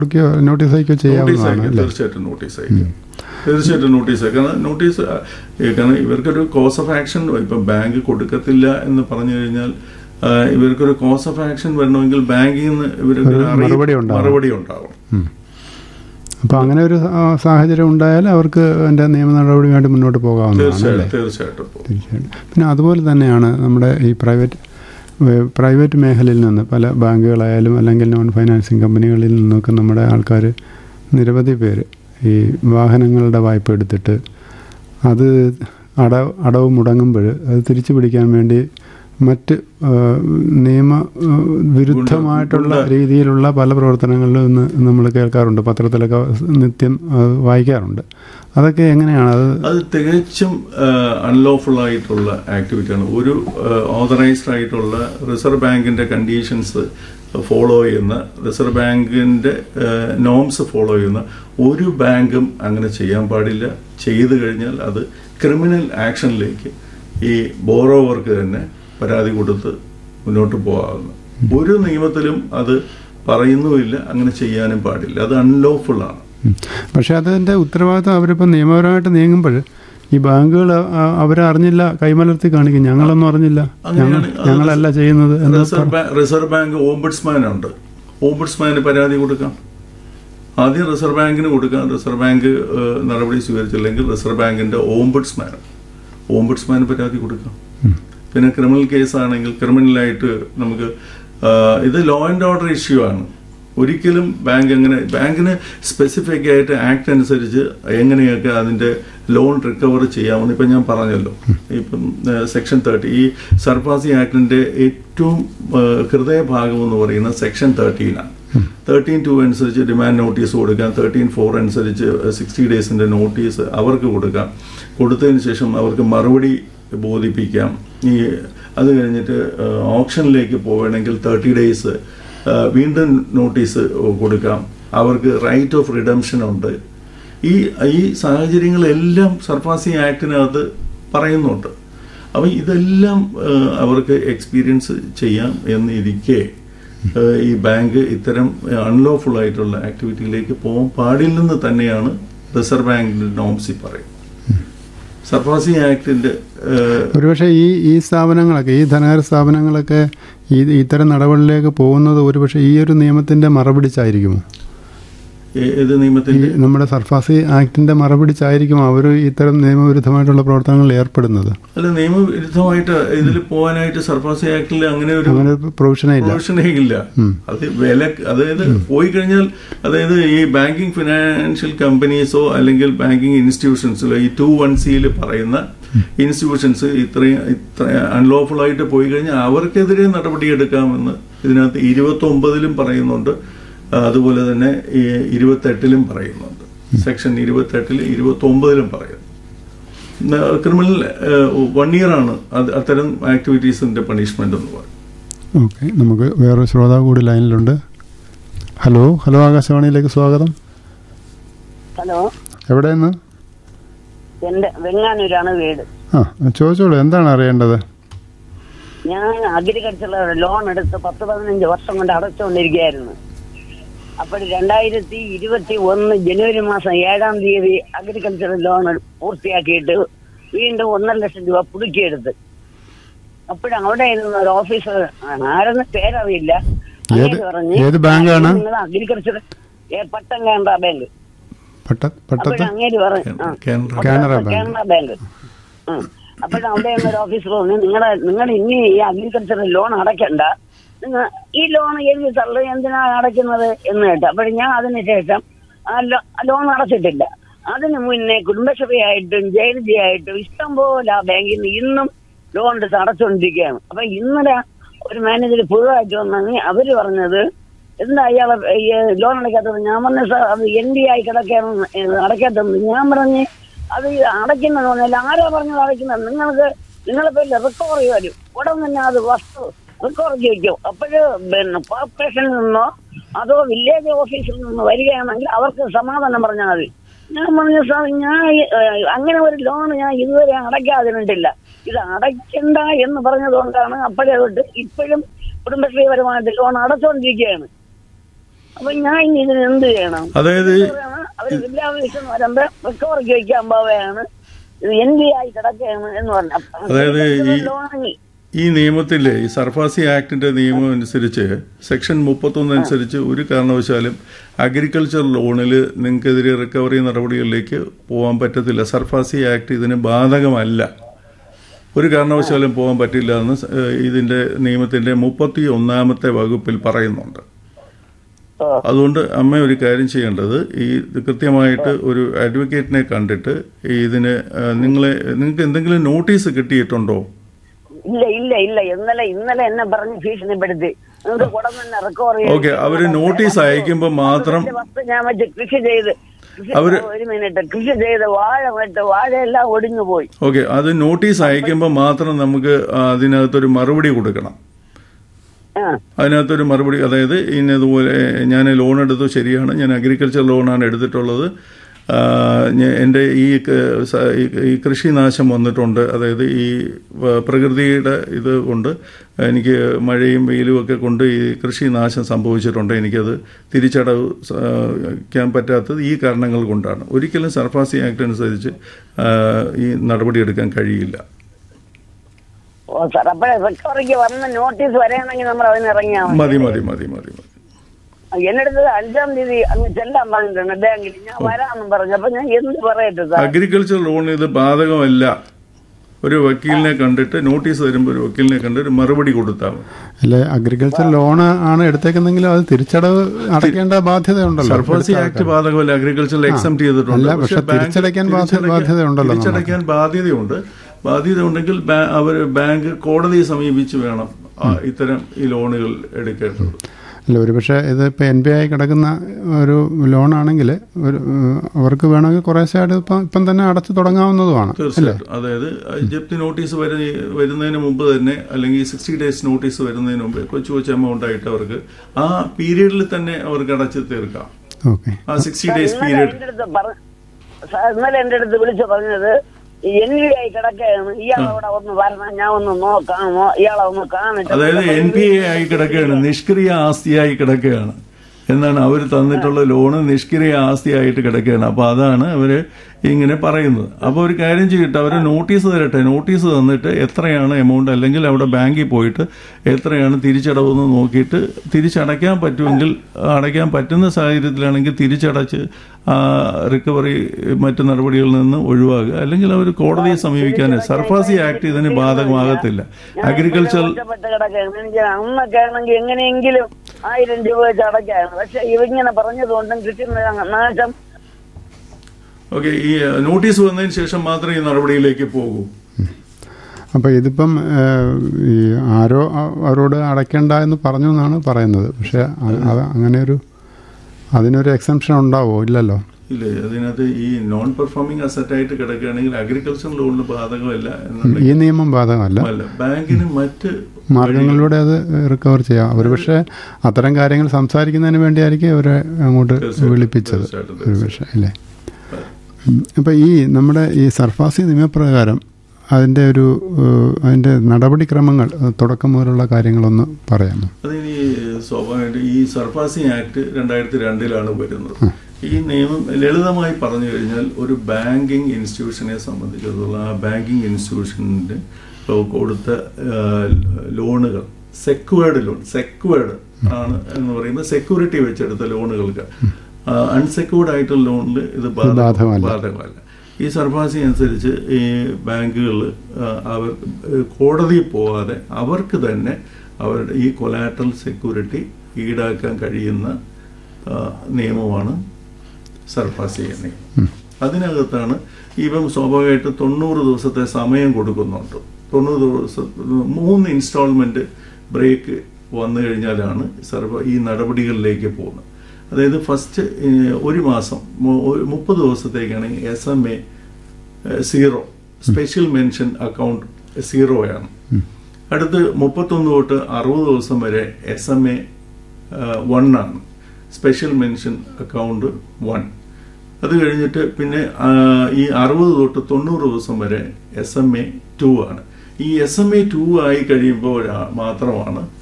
കൊടുക്കുകയോ notice അയക്കുകയോ notice ചെയ്യാവുന്നതാണ് അയക്കും അല്ലേ തീർച്ചയായിട്ടും നോട്ടീസ് അയക്കും തീർച്ചയായിട്ടും നോട്ടീസ് അയക്കും കാരണം നോട്ടീസ് ആ, ഏ, കാരണം ഇവർക്കൊരു കോസ് ഓഫ് ആക്ഷൻ ഇപ്പം ബാങ്ക് കൊടുക്കത്തില്ല എന്ന് പറഞ്ഞു കഴിഞ്ഞാൽ ആ, ഇവർക്കൊരു കോസ് ഓഫ് ആക്ഷൻ വരണമെങ്കിൽ ബാങ്കിൽ നിന്ന് ഇവർക്ക് ഒരു അറിയി- മറുപടി ഉണ്ടാവും. മറുപടി ഉണ്ടാവും ഉം. അപ്പോൾ അങ്ങനെ ഒരു ആ, സാഹചര്യം ഉണ്ടായാൽ അവർക്ക് അതിൻ്റെ നിയമ നടപടിയുമായിട്ട് മുന്നോട്ട് പോകാവുന്നതാണ് അല്ലേ തീർച്ചയായിട്ടും തീർച്ചയായിട്ടും പോകും. തീർച്ചയായിട്ടും പിന്നെ അതുപോലെ തന്നെയാണ് നമ്മുടെ ഈ പ്രൈവറ്റ് ഏഹ് പ്രൈവറ്റ് മേഖലയിൽ നിന്ന് പല ബാങ്കുകളായാലും അല്ലെങ്കിൽ നോൺ ഫൈനാൻസിങ് കമ്പനികളിൽ നിന്നൊക്കെ നമ്മുടെ ആൾക്കാർ നിരവധി പേര് ഈ വാഹനങ്ങളുടെ വായ്പ എടുത്തിട്ട് അത് അട അടവ് മുടങ്ങുമ്പോൾ അത് തിരിച്ചു പിടിക്കാൻ വേണ്ടി മറ്റ് ഏഹ്, നിയമ ഏഹ്, വിരുദ്ധമായിട്ടുള്ള ഗുണ്ട- രീതിയിലുള്ള പല പ്രവർത്തനങ്ങളിലും ഇന്ന് നമ്മൾ കേൾക്കാറുണ്ട് പത്രത്തിലൊക്കെ നിത്യം അത് വായിക്കാറുണ്ട് അതൊക്കെ എങ്ങനെയാണ് അത് അത് തികച്ചും അൺലോഫുൾ ആയിട്ടുള്ള ആക്ടിവിറ്റിയാണ് ഒരു ഓതറൈസ്ഡ് ആയിട്ടുള്ള റിസർവ് ബാങ്കിന്റെ കണ്ടീഷൻസ് ഫോളോ ചെയ്യുന്ന റിസർവ് ബാങ്കിന്റെ നോംസ് ഫോളോ ചെയ്യുന്ന ഒരു ബാങ്കും അങ്ങനെ ചെയ്യാൻ പാടില്ല ചെയ്തു കഴിഞ്ഞാൽ അത് ക്രിമിനൽ ആക്ഷനിലേക്ക് ഈ ബോറോവർക്ക് തന്നെ പരാതി കൊടുത്ത് മുന്നോട്ട് പോകാവുന്ന ഒരു നിയമത്തിലും അത് പറയുന്നുമില്ല അങ്ങനെ ചെയ്യാനും പാടില്ല അത് അൺലോഫുൾ ആണ് ഉം. പക്ഷേ അതിൻ്റെ ഉത്തരവാദിത്വം അവരിപ്പോൾ നിയമപരമായിട്ട് നീങ്ങുമ്പോൾ ഈ ബാങ്കുകൾ അവരെ അറിഞ്ഞില്ല കൈമലർത്തി കാണിക്കും ഞങ്ങളൊന്നും അറിഞ്ഞില്ല ഞങ്ങൾ അങ്ങനെയാണ് അത് ഞങ്ങളല്ല ചെയ്യുന്നത് എന്ന് reserve bank reserve bank ombudsman ഉണ്ട് ഓംബുഡ്സ്മാന് പരാതി കൊടുക്കാം ആദ്യം റിസർവ് ബാങ്കിന് കൊടുക്കാം റിസർവ് ബാങ്ക് ഏഹ്, നടപടി സ്വീകരിച്ചില്ലെങ്കിൽ റിസർവ് ബാങ്കിന്റെ ഓംബുഡ്സ്മാൻ ഓംബുഡ്സ്മാന് പരാതി കൊടുക്കാം പിന്നെ ക്രിമിനൽ കേസ് ആണെങ്കിൽ ക്രിമിനലായിട്ട് നമുക്ക് ആഹ്, ഇത് ലോ ആൻഡ് ഓർഡർ ഇഷ്യൂ ആണ് ഒരിക്കലും ബാങ്ക് അങ്ങനെ ബാങ്കിന് സ്പെസിഫിക് ആയിട്ട് ആക്ട് അനുസരിച്ച് എങ്ങനെയൊക്കെ അതിന്റെ ലോൺ റിക്കവർ ചെയ്യാമെന്ന് ഇപ്പം ഞാൻ പറഞ്ഞല്ലോ ഇപ്പം സെക്ഷൻ തേർട്ടി ഈ സർഫാസി ആക്ടിന്റെ ഏറ്റവും ആഹ്, ഹൃദയഭാഗം എന്ന് പറയുന്ന സെക്ഷൻ തേർട്ടീനാണ് തേർട്ടീൻ ടു അനുസരിച്ച് ഡിമാൻഡ് നോട്ടീസ് കൊടുക്കാം തേർട്ടീൻ ഫോർ അനുസരിച്ച് സിക്സ്റ്റി ഡേയ്സിന്റെ നോട്ടീസ് അവർക്ക് കൊടുക്കാം കൊടുത്തതിന് ശേഷം അവർക്ക് മറുപടി ബോധിപ്പിക്കാം ഈ അത് കഴിഞ്ഞിട്ട് ഓപ്ഷനിലേക്ക് പോവുകയാണെങ്കിൽ തേർട്ടി ഡേയ്സ് വീണ്ടും നോട്ടീസ് കൊടുക്കാം അവർക്ക് റൈറ്റ് ഓഫ് റിഡംഷൻ ഉണ്ട് ഈ ഈ സാഹചര്യങ്ങളെല്ലാം സർഫാസി ആക്ടിനകത്ത് പറയുന്നുണ്ട് അപ്പം ഇതെല്ലാം ആ, അവർക്ക് എക്സ്പീരിയൻസ് ചെയ്യാം എന്നിരിക്കെ ആ, ഈ ബാങ്ക് ഇത്തരം അൺലോഫുൾ ആയിട്ടുള്ള ആക്ടിവിറ്റിയിലേക്ക് പോകാൻ പാടില്ലെന്ന് തന്നെയാണ് റിസർവ് ബാങ്കിന്റെ നോംസി പറയും സർഫാസി ആക്ടിന്റെ ആ, ഒരുപക്ഷെ ഈ ഈ സ്ഥാപനങ്ങളൊക്കെ ഈ ധനകാര്യ സ്ഥാപനങ്ങളൊക്കെ ഈ ഇത്തരം നടപടികളിലേക്ക് പോകുന്നത് ഒരുപക്ഷെ ഈ ഒരു നിയമത്തിന്റെ മറപിടിച്ചായിരിക്കുമോ ഏ- ഏത് ഈ നിയമത്തിന്റെ നമ്മുടെ സർഫാസി ആക്ടിന്റെ മറപിടിച്ചായിരിക്കും അവർ ഇത്തരം നിയമവിരുദ്ധമായിട്ടുള്ള പ്രവർത്തനങ്ങളിൽ ഏർപ്പെടുന്നത് അല്ല നിയമവിരുദ്ധമായിട്ട് ഇതിൽ പോകാനായിട്ട് സർഫാസി ആക്ടിൽ അങ്ങനെ ഒരു അങ്ങനെ ഒരു പ്രൊവിഷനേ ഇല്ല പ്രൊവിഷനേ ഇല്ല അത് വില അതായത് പോയി കഴിഞ്ഞാൽ അതായത് ഈ ബാങ്കിങ് ഫിനാൻഷ്യൽ കമ്പനീസോ അല്ലെങ്കിൽ ബാങ്കിങ് ഇൻസ്റ്റിറ്റ്യൂഷൻസിലോ ഈ ടു വൺ സിയിൽ പറയുന്ന ഇൻസ്റ്റിറ്റ്യൂഷൻസ് ഇത്രയും ഇത്ര അൺലോഫുൾ ആയിട്ട് പോയി കഴിഞ്ഞാൽ അവർക്കെതിരെ നടപടിയെടുക്കാമെന്ന് ഇതിനകത്ത് ഇരുപത്തി ഒമ്പതിലും പറയുന്നുണ്ട് ആ, അതുപോലെ തന്നെ ഈ ഇരുപത്തെട്ടിലും പറയുന്നുണ്ട് സെക്ഷൻ ഇരുപത്തെട്ടിൽ ഇരുപത്തി ഒമ്പതിലും പറയുന്നു ക്രിമിനൽ വൺ ഇയർ ആണ് അത് അത്തരം ആക്ടിവിറ്റീസിന്റെ പണിഷ്മെന്റ് എന്ന് പറയുന്നത് ഓക്കെ നമുക്ക് വേറൊരു ശ്രോതാവ് കൂടി ലൈനിലുണ്ട് ഹലോ ഹലോ ആകാശവാണിയിലേക്ക് സ്വാഗതം ഹലോ എവിടെ നിന്ന് എന്റെ വെങ്ങാനൂരാണ് വീട് ആ ചോദിച്ചോളൂ എന്താണ് അറിയേണ്ടത് ഞാൻ അഗ്രികൾച്ചർ ലോൺ എടുത്ത് പത്ത് പതിനഞ്ച് വർഷം കൊണ്ട് അടച്ചുകൊണ്ടിരിക്കുകയായിരുന്നു അപ്പോൾ രണ്ടായിരത്തി ഇരുപത്തി ഒന്ന് ജനുവരി മാസം ഏഴാം തീയതി അഗ്രികൾച്ചർ ലോൺ പൂർത്തിയാക്കിയിട്ട് വീണ്ടും ഒന്നര ലക്ഷം രൂപ പുതുക്കിയെടുത്ത് അപ്പോഴും അവിടെ ഇരുന്ന ഒരു ഓഫീസർ ആരെന്ന് പേരറിയില്ല ഏത്- അങ്ങേര് പറഞ്ഞ്, ഏത് ബാങ്കാണ്? നിങ്ങൾ അഗ്രികൾച്ചർ പട്ടം കാനറ ബാങ്ക് പട്ട പട്ടത്ത് അപ്പോഴും അങ്ങേര് പറഞ്ഞു ആ കാനറ കാനറ ബാങ്ക്. കാനറ ബാങ്ക് അപ്പോൾ അവിടെ ഒരു ഓഫീസർ പറഞ്ഞു നിങ്ങളെ നിങ്ങൾ ഇനി ഈ അഗ്രികൾച്ചർ ലോൺ അടയ്ക്കണ്ട നിങ്ങൾ ഈ ലോൺ എഴുതി തള്ളു എന്തിനാ അടയ്ക്കുന്നത് എന്ന് കേട്ടു അപ്പോഴും ഞാൻ അതിന് ശേഷം ആ ലോൺ അടച്ചിട്ടില്ല അതിന് മുന്നേ കുടുംബശ്രീ ആയിട്ടും ജയലജി ആയിട്ടും ഇഷ്ടം പോലെ ആ ബാങ്കിൽ നിന്ന് ഇന്നും ലോൺ എടുത്ത് അടച്ചുകൊണ്ടിരിക്കുകയാണ് അപ്പൊ ഇന്നലെ ഒരു മാനേജർ പുതുതായിട്ട് വന്നെങ്കിൽ അവര് പറഞ്ഞത് എന്താ അയാളെ ഈ ലോൺ അടയ്ക്കാത്തത് ഞാൻ പറഞ്ഞ സാർ അത് എൻ ഡി ആയി കിടക്കാണ് അടയ്ക്കാത്തത് ഞാൻ പറഞ്ഞ് അത് അടയ്ക്കുന്നത് പറഞ്ഞാൽ ആരാ പറഞ്ഞത് അടയ്ക്കുന്നത് നിങ്ങൾക്ക് നിങ്ങളെ പേരിൽ റിക്കവർ വരും ഉടൻ തന്നെ അത് വസ്തു റിക്കവർ ചെയ്യിക്കും അപ്പോഴ് പിന്നെ കോർപ്പറേഷനിൽ നിന്നോ അതോ വില്ലേജ് ഓഫീസിൽ നിന്നോ വരികയാണെങ്കിൽ അവർക്ക് സമാധാനം പറഞ്ഞാൽ മതി ഞാൻ പറഞ്ഞു സാർ ഞാൻ ഏഹ്, അങ്ങനെ ഒരു ലോൺ ഞാൻ ഇതുവരെ അടയ്ക്കാതിരുന്നിട്ടില്ല ഇത് അടയ്ക്കണ്ട എന്ന് പറഞ്ഞതുകൊണ്ടാണ് അപ്പോഴേ തൊട്ട് ഇപ്പോഴും കുടുംബശ്രീപരമായിട്ട് ലോൺ അടച്ചുകൊണ്ടിരിക്കുകയാണ് അപ്പൊ ഞാൻ ഇനി ഇതിന് എന്ത് ചെയ്യണം അതായത് അവര് വിദ്യാഭ്യാസം എന്ന് പറയുമ്പോ റിക്കവറിക്ക് വയ്ക്കാൻ പോവുകയാണ് ഇത് എൻ ബി ആയി കിടക്കുകയാണ് എന്ന് പറഞ്ഞു അപ്പൊ അതായത് ഈ- ലോണങ്ങി ഈ നിയമത്തിലെ ഈ സർഫാസി ആക്ടിന്റെ നിയമം അനുസരിച്ച് സെക്ഷൻ മുപ്പത്തൊന്ന് അനുസരിച്ച് ഒരു കാരണവശാലും അഗ്രികൾച്ചർ ലോണിൽ നിങ്ങൾക്കെതിരെ റിക്കവറി നടപടികളിലേക്ക് പോകാൻ പറ്റത്തില്ല സർഫാസി ആക്ട് ഇതിന് ബാധകമല്ല ഒരു കാരണവശാലും പോകാൻ പറ്റില്ല എന്ന് സ- ഏഹ് ഇതിന്റെ നിയമത്തിന്റെ മുപ്പത്തി ഒന്നാമത്തെ വകുപ്പിൽ പറയുന്നുണ്ട് ഓ. അതുകൊണ്ട് അമ്മ ഒരു കാര്യം ചെയ്യേണ്ടത് ഈ ഇത് കൃത്യമായിട്ട് ഒരു അഡ്വക്കേറ്റിനെ കണ്ടിട്ട് ഈ ഇതിന് ഏഹ് നിങ്ങളെ നിങ്ങൾക്ക് എന്തെങ്കിലും നോട്ടീസ് കിട്ടിയിട്ടുണ്ടോ ഇല്ല ഇല്ല ഇല്ല ഇന്നലെ ഇന്നലെ എന്നെ പറഞ്ഞ് ഭീഷണിപ്പെടുത്തി നിങ്ങൾക്ക് കുടം തന്നെ റിക്കവർ ഓക്കെ അവര് നോട്ടീസ് അയക്കുമ്പോൾ മാത്രം വസ്തു ഞാൻ വെച്ച് കൃഷി ചെയ്ത് കൃഷി- അവര്- ഒരു മിനിറ്റ് കൃഷി ചെയ്ത് വാഴ നട്ട് വാഴയെല്ലാം ഒടിഞ്ഞു പോയി ഓക്കെ അത് നോട്ടീസ് അയക്കുമ്പോൾ മാത്രം നമുക്ക് അതിനകത്തൊരു മറുപടി കൊടുക്കണം ആ അതിനകത്തൊരു മറുപടി അതായത് ഇന്നതുപോലെ ഞാൻ ലോൺ എടുത്തു ശരിയാണ് ഞാൻ അഗ്രികൾച്ചർ ലോണാണ് എടുത്തിട്ടുള്ളത് ആ, ഞ- എൻ്റെ ഈ ക- സ- ഈ- ഈ കൃഷിനാശം വന്നിട്ടുണ്ട് അതായത് ഈ വ- പ്രകൃതിയുടെ ഇത് കൊണ്ട് എനിക്ക് മഴയും വെയിലും ഒക്കെ കൊണ്ട് ഈ കൃഷിനാശം സംഭവിച്ചിട്ടുണ്ട് എനിക്കത് തിരിച്ചടവ് ക്കാൻ പറ്റാത്തത് ഈ കാരണങ്ങൾ കൊണ്ടാണ് ഒരിക്കലും സർഫാസി ആക്ട് അനുസരിച്ച് ആ, ഈ നടപടിയെടുക്കാൻ കഴിയില്ല ഓ സാർ അപ്പോഴേ റിക്കവറിക്ക് വന്ന നോട്ടീസ് വരെയാണെങ്കിൽ നമ്മൾ അതിന് ഇറങ്ങിയാൽ മതി മതി മതി മതി മതി എന്നടുത്ത് അഞ്ചാം തീയതി അങ്ങ് ചെല്ലാൻ പറഞ്ഞിട്ടുണ്ട് ബാങ്കിൽ ഞാൻ വരാമെന്നും പറഞ്ഞു അപ്പൊ ഞാൻ എന്ത് പറയട്ടെ സാർ അഗ്രികൾച്ചർ ലോൺ ഇത് ബാധകമല്ല ഒരു വക്കീലിനെ കണ്ടിട്ട് നോട്ടീസ് തരുമ്പോൾ ഒരു വക്കീലിനെ കണ്ട് ഒരു മറുപടി കൊടുത്താൽ മതി അല്ലെ അഗ്രികൾച്ചർ ലോൺ ആണ് എടുത്തേക്കുന്നെങ്കിലും അത് തിരിച്ചടവ് അടയ്ക്കേണ്ട ബാധ്യതയുണ്ടല്ലോ സർഫാസി ആക്ട് ബാധകമല്ല അഗ്രികൾച്ചറിൽ എക്സം ചെയ്തിട്ടുണ്ട് അല്ല, പക്ഷെ ബാങ്ക് തിരിച്ചടയ്ക്കാൻ ബാധ്യ- തിരിച്ചടയ്ക്കാൻ- ബാധ്യതയുണ്ടല്ലോ നമുക്ക്. തിരിച്ചടയ്ക്കാൻ ബാധ്യതയുണ്ട് ബാധ്യത ഉണ്ടെങ്കിൽ അവർ ബാങ്ക് കോടതിയെ സമീപിച്ച് വേണം ആ, ഇത്തരം ഈ ലോണുകൾ എടുക്കേണ്ടത് അല്ല ഒരുപക്ഷെ ഇത് ഇപ്പം എൻ ബി ഐ കിടക്കുന്ന ഒരു ലോണാണെങ്കിൽ ഒരു ഏഹ്, അവർക്ക് വേണമെങ്കിൽ കുറേശ്ശായിട്ട് ഇപ്പം ഇപ്പം തന്നെ അടച്ചു തുടങ്ങാവുന്നതുമാണ് അല്ലേ തീർച്ചയായിട്ടും അതായത് ജപ്തി നോട്ടീസ് വരുന്ന വരുന്നതിന് മുമ്പ് തന്നെ അല്ലെങ്കിൽ സിക്സ്റ്റി ഡേയ്സ് നോട്ടീസ് വരുന്നതിന് മുമ്പ് കൊച്ചു കൊച്ചു എമൗണ്ട് ആയിട്ട് അവർക്ക് ആ പീരീഡിൽ തന്നെ അവർക്ക് അടച്ചു തീർക്കാം ഓക്കെ ആ സിക്സ്റ്റി സാർ, ഡേയ്സ് ഇന്നലെ പീരീഡ് എന്റെ അടുത്ത് പറ- സാർ, ഇന്നലെ എന്റെ അടുത്ത് വിളിച്ചു പറഞ്ഞത് എൻ വി ആയി കിടക്കുകയാണ് ഇയാൾ അവിടെ ഒന്ന് വരണം ഞാൻ ഒന്ന് നോക്കാമോ ഇയാളെ ഒന്ന് കാണിട്ട് അതായത് എൻ പി എ ആയി കിടക്കുകയാണ് നിഷ്ക്രിയ ആസ്തിയായി കിടക്കുകയാണ് എന്നാണ് അവർ തന്നിട്ടുള്ള ലോണ് നിഷ്ക്രിയ ആസ്തിയായിട്ട് കിടക്കുകയാണ് അപ്പൊ അതാണ് അവര് ഇങ്ങനെ പറയുന്നത് അപ്പൊ ഒരു കാര്യം ചെയ്തിട്ട് അവര് നോട്ടീസ് തരട്ടെ നോട്ടീസ് തന്നിട്ട് എത്രയാണ് എമൗണ്ട് അല്ലെങ്കിൽ അവിടെ ബാങ്കിൽ പോയിട്ട് എത്രയാണ് തിരിച്ചടവെന്ന് നോക്കിയിട്ട് തിരിച്ചടയ്ക്കാൻ പറ്റുമെങ്കിൽ അടയ്ക്കാൻ പറ്റുന്ന സാഹചര്യത്തിലാണെങ്കിൽ തിരിച്ചടച്ച് ആ റിക്കവറി മറ്റു നടപടികളിൽ നിന്ന് ഒഴിവാകുക അല്ലെങ്കിൽ അവർ കോടതിയെ സമീപിക്കാൻ സർഫാസി ആക്ട് ഇതിന് ബാധകമാകത്തില്ല അഗ്രികൾച്ചർ ഒറ്റപ്പെട്ട് കിടക്കുകയാണ് എനിക്ക് അന്നൊക്കെ ആണെങ്കിൽ എങ്ങനെയെങ്കിലും ആയിരം രൂപ വെച്ച് അടയ്ക്കാണ് പക്ഷെ ഇവങ്ങനെ പറഞ്ഞതുകൊണ്ടും കിട്ടുന്ന നാശം ഓക്കെ ഈ നോട്ടീസ് വന്നതിന് ശേഷം മാത്രമേ ഈ നടപടിയിലേക്ക് പോകൂ അപ്പോൾ ഇതിപ്പം ഏഹ്, ഈ ആരോ അ- അവരോട് അടയ്ക്കേണ്ട എന്ന് പറഞ്ഞു എന്നാണ് പറയുന്നത് പക്ഷെ അ- അത് അങ്ങനെ ഒരു അതിനൊരു എക്സംഷൻ ഉണ്ടാവോ ഇല്ലല്ലോ ഇല്ലേ അതിനകത്ത് ഈ നോൺ പെർഫോമിംഗ് അസറ്റ് ആയിട്ട് കിടക്കുകയാണെങ്കിൽ അഗ്രികൾച്ചർ ലോണിന് ബാധകമല്ല എന്നുണ്ടെങ്കിൽ ഈ നിയമം ബാധകമല്ല അല്ല ബാങ്കിന് മറ്റ് മാർഗങ്ങളിലൂടെ അത് റിക്കവർ ചെയ്യാം അവർ പക്ഷേ അത്തരം കാര്യങ്ങൾ സംസാരിക്കുന്നതിന് വേണ്ടിയായിരിക്കും അവരെ അങ്ങോട്ട് തീർച്ചയായിട്ടും, വിളിപ്പിച്ചത് തീർച്ചയായിട്ടും, ഒരു പക്ഷേ അല്ലേ അപ്പം ഈ നമ്മുടെ ഈ സർഫാസി നിയമപ്രകാരം അതിൻ്റെ ഒരു ഏഹ്, അതിൻ്റെ നടപടിക്രമങ്ങൾ അത് തുടക്കം മുതലുള്ള കാര്യങ്ങളൊന്ന് പറയാമോ അതിന് ഈ സ്വാഭാവികമായിട്ട് ഈ സർഫാസി ആക്ട് രണ്ടായിരത്തി രണ്ടിലാണ് വരുന്നത് ഈ നിയമം ലളിതമായി പറഞ്ഞു കഴിഞ്ഞാൽ ഒരു ബാങ്കിങ് ഇൻസ്റ്റിറ്റ്യൂഷനെ സംബന്ധിച്ചിടത്തോളം ആ ബാങ്കിങ് ഇൻസ്റ്റിറ്റ്യൂഷൻ്റെ കൊടുത്ത ആ, ലോണുകൾ സെക്വേർഡ് ലോൺ സെക്വേർഡ് ആണ് എന്ന് പറയുമ്പോൾ സെക്യൂരിറ്റി വെച്ചെടുത്ത ലോണുകൾക്ക് അൺസെക്യൂർഡ് ആയിട്ടുള്ള ലോണിൽ ഇത് ബാധക- ബാധകമല്ല. ബാധകമല്ല ഈ സർഫാസി അനുസരിച്ച് ഈ ബാങ്കുകൾ അവർ ഏഹ്, കോടതിയിൽ പോകാതെ അവർക്ക് തന്നെ അവരുടെ ഈ കൊലാട്രൽ സെക്യൂരിറ്റി ഈടാക്കാൻ കഴിയുന്ന ആ, നിയമമാണ് സർഫാസി നിയമം അതിനകത്താണ് ഇപ്പം സ്വാഭാവികമായിട്ട് തൊണ്ണൂറ് ദിവസത്തെ സമയം കൊടുക്കുന്നുണ്ട് തൊണ്ണൂറ് ദിവസം മൂന്ന് ഇൻസ്റ്റാൾമെന്റ് ബ്രേക്ക് വന്നു കഴിഞ്ഞാലാണ് സർവ ഈ നടപടികളിലേക്ക് പോകുന്നത് അതായത് ഫസ്റ്റ് ഒരു മാസം മു- ഒരു മുപ്പത് ദിവസത്തേക്കാണെങ്കിൽ S M A zero special mention account സീറോയാണ് അടുത്ത് മുപ്പത്തൊന്ന് തൊട്ട് അറുപത് ദിവസം വരെ എസ് എം എ വൺ ആണ് സ്പെഷ്യൽ മെൻഷൻ അക്കൗണ്ട് വൺ അത് കഴിഞ്ഞിട്ട് പിന്നെ ആ, ഈ അറുപത് തൊട്ട് തൊണ്ണൂറ് ദിവസം വരെ എസ് എം എ ടു ആണ് ഈ എസ് എം എ ടു ആയി കഴിയുമ്പോൾ മാത്രമാണ്